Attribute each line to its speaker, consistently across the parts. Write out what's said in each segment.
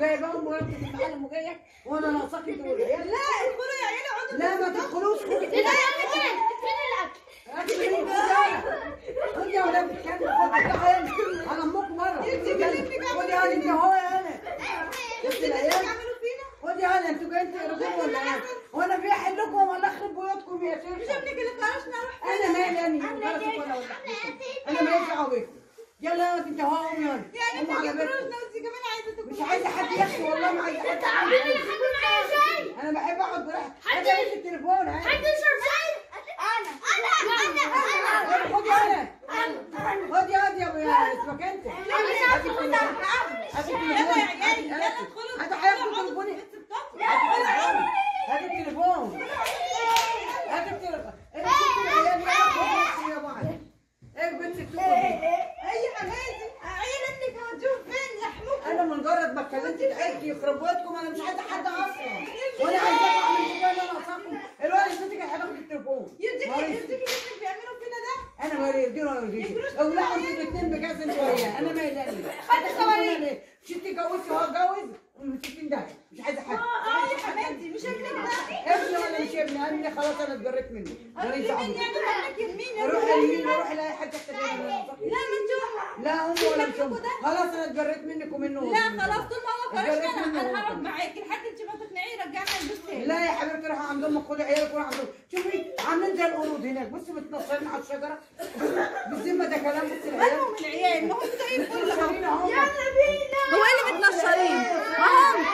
Speaker 1: وجايباهم ورحت تتعلم وجايه وانا ناقصاكي تقول لا
Speaker 2: لا ادخلوا يا عيال اقعدوا
Speaker 1: لا ما تدخلوش خدي
Speaker 3: فين فين فين الاكل
Speaker 1: أكل مين؟ خد يا ولاد الكلب خد تعالى على امكم مره خد يا ولد انت هو يا انا شفت العيال
Speaker 2: تعملوا فينا
Speaker 1: خد يا ولد انتوا جايين تقرفوني ولا ايه؟ وانا في احل لكم ولا اخرب بيوتكم يا
Speaker 2: مش
Speaker 1: شيخ
Speaker 2: ابنك اللي قرشنا روح
Speaker 1: انا مالي انا مالي ولا ولا انا ماليش دعوه بيكم يلا يا ولد انت هو قوم يلا
Speaker 2: يعني انت
Speaker 1: قوم على
Speaker 2: اللي
Speaker 1: بيتكم
Speaker 2: قرشنا وانت كمان عايزه تاكلي
Speaker 1: مش عايزه حد ياكل والله ما عايزه حد
Speaker 3: عاملين ياخدوا معايا شاي
Speaker 1: انا بحب اقعد براحتي
Speaker 3: حد-
Speaker 1: انا في التليفون ها
Speaker 3: حد يشرب شاي انا انا انا
Speaker 1: خد يا ولد خد يا ولد يا ابو يا اسمك انت هات التليفون هات التليفون
Speaker 2: يلا يا عيال يلا ادخلوا
Speaker 1: هات حياتك تليفوني هات التليفون هات التليفون انت شفت العيال يا اخي يا بعض ايه البنت التوبه دي
Speaker 2: اي حماتي عيال ابنك هتشوف فين يحموك
Speaker 1: انا مجرد ما اتكلمت تعبت يخرب بيتكم انا مش عايزه حد اصلا وانا عايزه اعمل كده اللي انا اصاكم الولد بنتك هياخد التليفون
Speaker 2: يرضيكي
Speaker 1: مريض.
Speaker 2: يرضيكي ابنك بيعملوا فينا ده
Speaker 1: انا ما يرضيني ولا يرضيكي اولعوا انتوا الاثنين بجاز انتوا وياه انا ما يلاني
Speaker 2: خدت صواريخ.
Speaker 1: مش انت اتجوزتي وهو اتجوز ومش ده مش عايزه حد
Speaker 2: اه يا حماتي مش ابنك ده
Speaker 1: ابني ولا مش ابني ابني خلاص انا اتجريت منه ماليش دعوه
Speaker 2: مين يعني ابنك يرميني
Speaker 1: اروح لمين اروح لاي حد يحتاج
Speaker 2: لا ما تشوف
Speaker 1: لا هم ولا مش هم خلاص انا اتجريت منك ومنه
Speaker 2: لا خلاص طول ما هو
Speaker 1: الجريت
Speaker 2: قرشنا
Speaker 1: منه
Speaker 2: انا
Speaker 1: هو
Speaker 2: انا هقعد
Speaker 1: كمان.
Speaker 2: معاكي لحد انت ما تقنعيه رجعنا البيت تاني
Speaker 1: لا يا حبيبتي روحوا عند امك خدي عيالك وروحوا عند امك شوفي عاملين زي القرود هناك بصي متنصرين على الشجره بالذمه ده كلام بصي العيال
Speaker 2: مالهم العيال ما هم زي الفل اهو
Speaker 1: متنصرين اهو
Speaker 2: هو ايه اللي متنشرين؟ اهم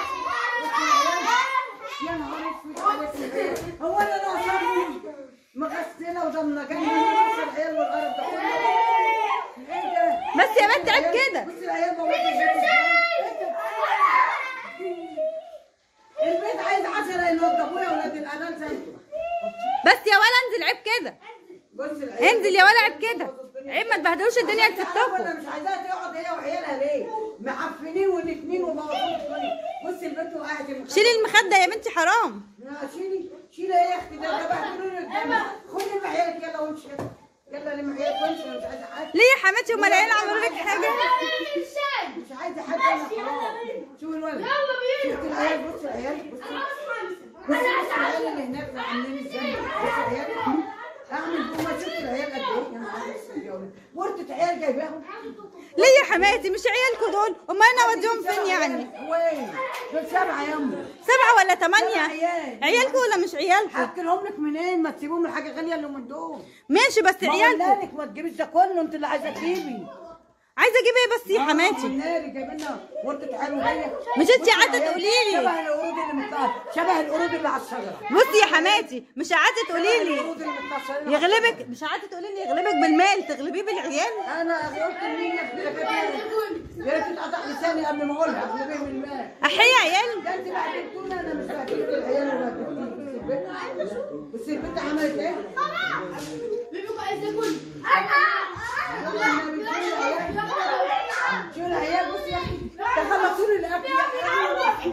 Speaker 1: يا نهار اسود عليك. هو انا ناقصاكم مغسله وضمنه جنبي نص العيال والقرف ده كله ايه ده؟
Speaker 2: بس يا بنت عيب كده
Speaker 1: بصي العيال بوظوا البيت ازاي. البيت عايز 10 ينضفوا يا ولاد الانام زي
Speaker 2: بس يا ولا انزل عيب كده
Speaker 1: بصي العيال
Speaker 2: انزل يا ولا عيب كده عيب ما تبهدلوش الدنيا
Speaker 1: انا
Speaker 2: تفتكوا
Speaker 1: مش عايزاها تقعد هي وعيالها ليه؟ معفنين ونتنين وبوظوا الدنيا بصي البنت وقعت المخدة.
Speaker 2: شيلي المخده يا بنتي حرام
Speaker 1: لا شيلي شيلي يا اختي ده ده بهدلوني الدنيا خدي لم عيالك يلا وامشي يلا لم عيالك وامشي أنا مش عايزه حد
Speaker 2: ليه يا حماتي هما العيال عملوا لك حاجه
Speaker 3: الشاي
Speaker 1: مش عايزه حد انا خلاص شوفي الولد شفت العيال بصي العيال بصي بصي بصي العيال اللي هناك ده عاملين ازاي بصي العيال اعمل هما شفت العيال قد ايه يا نهار اسود يا ولد ورطه عيال جايباهم
Speaker 2: ليه يا حماتي مش عيالكوا دول امال انا اوديهم فين يعني
Speaker 1: وين دول سبعه يا امي
Speaker 2: سبعه ولا ثمانيه
Speaker 1: عيال.
Speaker 2: عيالكوا ولا مش عيالكوا
Speaker 1: هاكلهم لك منين ما تسيبوهم الحاجه غاليه اللي من دول
Speaker 2: ماشي بس
Speaker 1: ما
Speaker 2: عيالكوا
Speaker 1: قلنالك ما تجيبيش ده كله انت اللي عايزه تجيبي
Speaker 2: عايزه اجيب ايه بس يا حماتي
Speaker 1: النار جايب لنا ورده حلو جايه
Speaker 2: مش انتي
Speaker 1: بصي
Speaker 2: قاعدة
Speaker 1: العيال
Speaker 2: تقولي لي.
Speaker 1: شبه القرود اللي مت... شبه القرود اللي على الشجره
Speaker 2: بصي يا حماتي مش قعدتي تقولي لي
Speaker 1: القرود اللي متنصرين على
Speaker 2: يغلبك مش قعدتي تقولي لي يغلبك بالمال تغلبيه بالعيال
Speaker 1: انا قلت لمين يا اختي ده كده يا ريت تقطع لساني قبل ما اقولها قبل ما من المال
Speaker 2: احيي عيال
Speaker 1: ده انت بهدلتونا انا مش بهدلت العيال ولا بهدلت البنت بس البنت عملت ايه؟
Speaker 3: بيبقوا عايز ياكل
Speaker 1: شو العيال بصي يا اخي تخلصوا لي الاكل يا اخي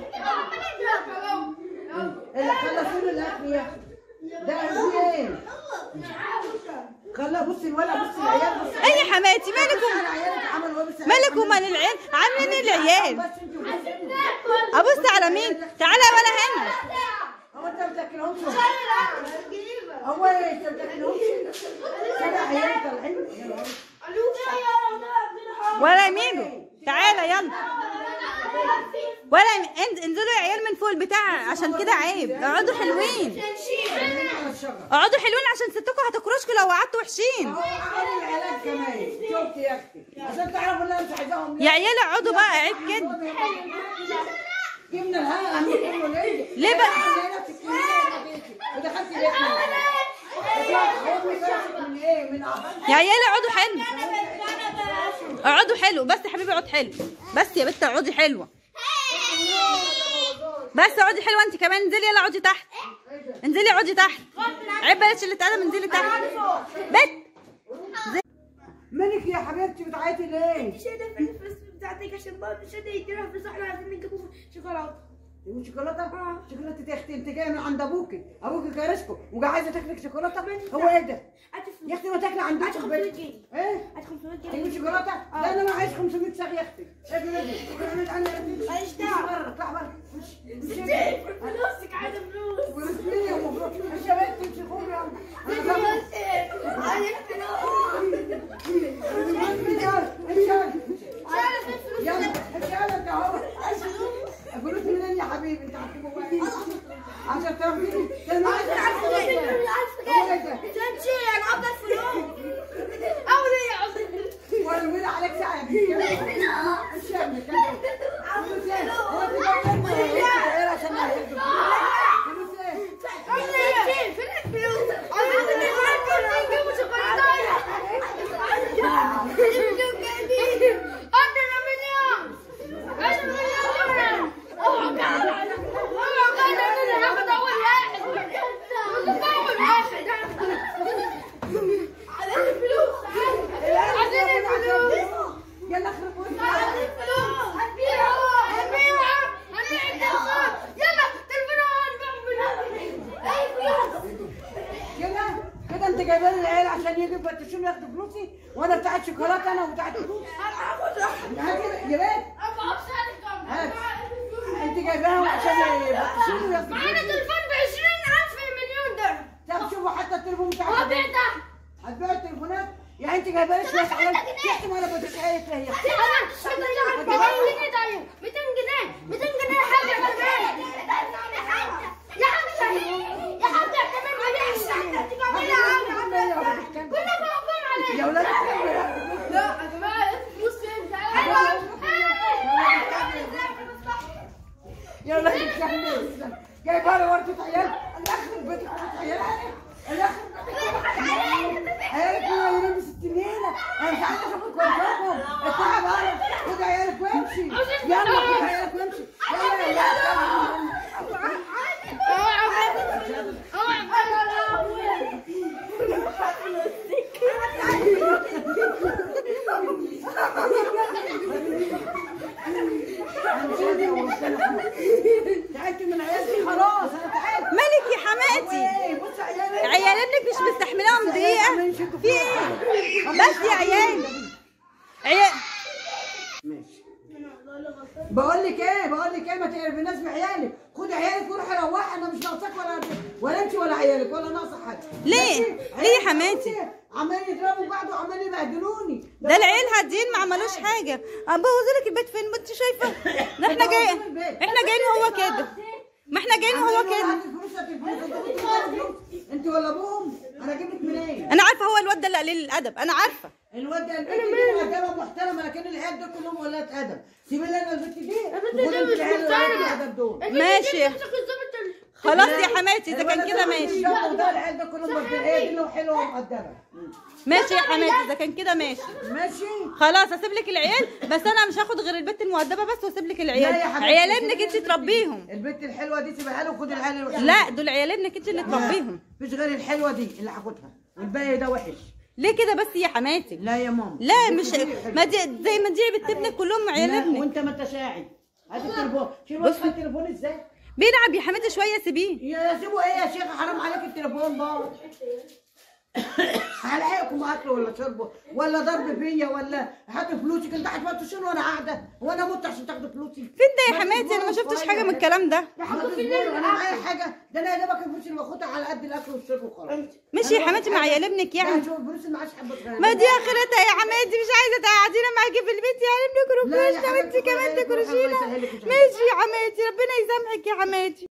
Speaker 1: اللي خلصوا لي الاكل يا اخي ده في ايه؟ خلا بصي الولد بصي العيال بصي
Speaker 2: ايه يا حماتي مالكم
Speaker 1: العيال عملوا ايه بس
Speaker 2: مالك ومال العيال عاملين ايه العيال
Speaker 1: بس انتوا بصي.
Speaker 2: ابص على مين تعالى ولا هنا
Speaker 1: هو انت ما بتاكلهمش هو ايه انت ما بتاكلهمش سبع عيال طالعين يا نهار.
Speaker 2: ولا يمينوا تعالى يلا ولا يم- انز- انزلوا يا عيال من فوق البتاع عشان كده عيب اقعدوا حلوين
Speaker 1: طالعين على الشجر
Speaker 2: اقعدوا حلوين عشان ستكم هتكرشكوا لو قعدتوا وحشين
Speaker 1: هو عمل العلاج كمان شفت يا اختي عشان تعرفوا ان انا مش عايزاهم
Speaker 2: يا عيال اقعدوا بقى عيب كده
Speaker 1: جبنا الهوا عم كله ليه؟
Speaker 2: ليه بقى؟
Speaker 1: عملنا نفس الكلمة ودخلت بيتنا امي فرحت من ايه؟ من عبد
Speaker 2: يا عيال اقعدوا حلو اقعدوا حلو بس يا حبيبي اقعد حلو بس يا بت اقعدي حلوه بس اقعدي حلوه انت كمان انزلي يلا اقعدي تحت انزلي اقعدي تحت عيب بلاش اللي اتقدم انزلي تحت بت
Speaker 1: مالك يا حبيبتي بتعيطي ليه؟
Speaker 4: مش هدف الفلوس بتاعتك عشان بابا مش قادر يدينا فلوس احنا عايزين نجيبوا شوكولاته
Speaker 1: تجيب شوكولاته شوكولاته يا اختي انت جايه من عند ابوكي ابوكي كارشكو وجا عايزه تاكلك شوكولاته هو ايه ده يا اختي ما تاكلي عند
Speaker 3: هات
Speaker 1: بيتك
Speaker 3: 500
Speaker 1: بيت.
Speaker 3: جنيه
Speaker 1: ايه
Speaker 3: هات 500
Speaker 1: تجيب
Speaker 3: جنيه
Speaker 1: شوكولاته لا انا ما عايز 500 ساغ يا اختي ايه بلدي ابعد عني يا بنتي.
Speaker 3: ماليش
Speaker 1: امشي
Speaker 3: دعوة.
Speaker 1: بره اطلع بره امشي امشي.
Speaker 3: فلوسك عايزه فلوس
Speaker 1: ورسميني يا مبروك امشي يا بنتي امشي قومي يلا انا بقى-
Speaker 3: عايز
Speaker 1: يلا امشي يلا انت اهو فلوس منين يا حبيبي انت هتجيبه بقى ايه 10000 جنيه ده انا عايز اعرف هو ايه ده والولد عليك ساعه يا بنتي امشي يا ابني كده فلوس ايه هو انت جايب لنا ايه عشان ما يهدوا فلوس ايه يلا اخرب وانت يلا كده انت جايبه لي العيال عشان يجوا يفتشوني ياخدوا فلوسي وانا بتاعت شوكولاته انا وبتاعت فلوس هات يا بنت هات انت جايباهم عشان يفتشوني وياخدوا
Speaker 3: معانا
Speaker 1: فلوسي
Speaker 3: تليفون ب 20000 مليون درهم
Speaker 1: طب شوفوا حتى التليفون بتاعك
Speaker 3: هو بعته
Speaker 1: هتبيع التليفونات يعني انت جايبه لي شويه عيال تحكي وانا بديك عيال هي يا ولاد يا ولاد الشهر جايبه لي ورده عيال الله يخرب بيتك ورده عيال الله يخرب بيتك عيالك ما يلبس التنينه انا مش عايزه اشوفك وارجعكم اطلعي بره خد عيالك وامشي يلا خد عيالك وامشي يلا يلا تعبت من عيالتي خلاص انا تعبت
Speaker 2: مالك يا حماتي
Speaker 1: ايه بص عيالي
Speaker 2: عيال ابنك مش مستحملاهم دقيقه في ايه بس يا عيال عيال
Speaker 1: ماشي بقول لك ايه بقول لك ايه ما تقرفناش بعيالك خد عيالك وروحي روحي انا مش ناقصاك ولا ولا انت ولا عيالك ولا ناقصه حاجه
Speaker 2: ليه؟
Speaker 1: ماشي؟
Speaker 2: ليه يا
Speaker 1: عيالك
Speaker 2: حماتي؟
Speaker 1: عمالين يضربوا بعض وعمالين يبهدلوني
Speaker 2: ده العيال هادين ما عملوش حاجه ابوظ لك البيت فين ما انت شايفه ده احنا جاي احنا جايين وهو كده ما احنا جايين وهو
Speaker 1: عمالين
Speaker 2: كده
Speaker 1: هات الفلوس هات الفلوس انتوا كنتوا بتاخدوا فلوس؟ انت ولا ابوهم انا اجيب لك منين؟
Speaker 2: انا عارفه هو الواد ده اللي قليل الادب انا عارفه
Speaker 1: الواد ده البنت دي مؤدبه محترمه لكن العيال دول كلهم ولاد ادب سيبي لنا البنت دي وخدي انت العيال اللي ولاد الادب دول
Speaker 2: ماشي خلاص يا حماتي اذا كان كده ماشي
Speaker 1: ده العيال ده كلهم مبدئيا هي دي حلوه ومؤدبه
Speaker 2: ماشي يا حماتي اذا كان كده ماشي
Speaker 1: ماشي
Speaker 2: خلاص هسيب لك العيال بس انا مش هاخد غير البت المؤدبه بس واسيب لك العيال
Speaker 1: لا يا حبيبتي،
Speaker 2: عيال
Speaker 1: سيبي
Speaker 2: ابنك انت
Speaker 1: البنت دي.
Speaker 2: تربيهم
Speaker 1: البنت الحلوه دي سيبها له وخد العيال الوحشه
Speaker 2: لا دول عيال ابنك انت اللي تربيهم
Speaker 1: مفيش غير الحلوه دي اللي هاخدها والباقي ده وحش
Speaker 2: ليه كده بس يا حماتي
Speaker 1: لا يا ماما
Speaker 2: لا
Speaker 1: البنت
Speaker 2: مش
Speaker 1: دي حلوة.
Speaker 2: ما دي زي ما دي بنت ابنك كلهم عيال
Speaker 1: لا،
Speaker 2: ابنك
Speaker 1: وانت ما انت شاعر هات التليفون شوف بص التليفون ازاي
Speaker 2: بيلعب يا حماتي شويه سيبيه
Speaker 1: يا سيبوا ايه يا شيخ حرام عليك التليفون بقى هلاقيكم اكل ولا شرب ولا ضرب فيا ولا هاتوا فلوسك انت هتفتشوني وانا قاعده وانا مت عشان تاخدوا فلوسي
Speaker 2: فين ده يا حماتي انا ما شفتش حاجه من الكلام ده
Speaker 1: ما تصبروا، انا معايا حاجه ده انا يا دوبك الفلوس اللي باخدها على قد الاكل والشرب وخلاص
Speaker 2: ماشي يا حماتي مع عيال ابنك
Speaker 1: يعني
Speaker 2: يعني
Speaker 1: شوف الفلوس اللي معاش حبه صغيره
Speaker 2: ما دي اخرتها يا حماتي مش عايزه تقعدينا معاكي في البيت يا ابنك
Speaker 1: لا يا
Speaker 2: كروشنا وانت
Speaker 1: حبيبتي،
Speaker 2: كمان
Speaker 1: الله
Speaker 2: تكروشينا
Speaker 1: يسهلك ويسهلك.
Speaker 2: ماشي يا حماتي ربنا يسامحك يا حماتي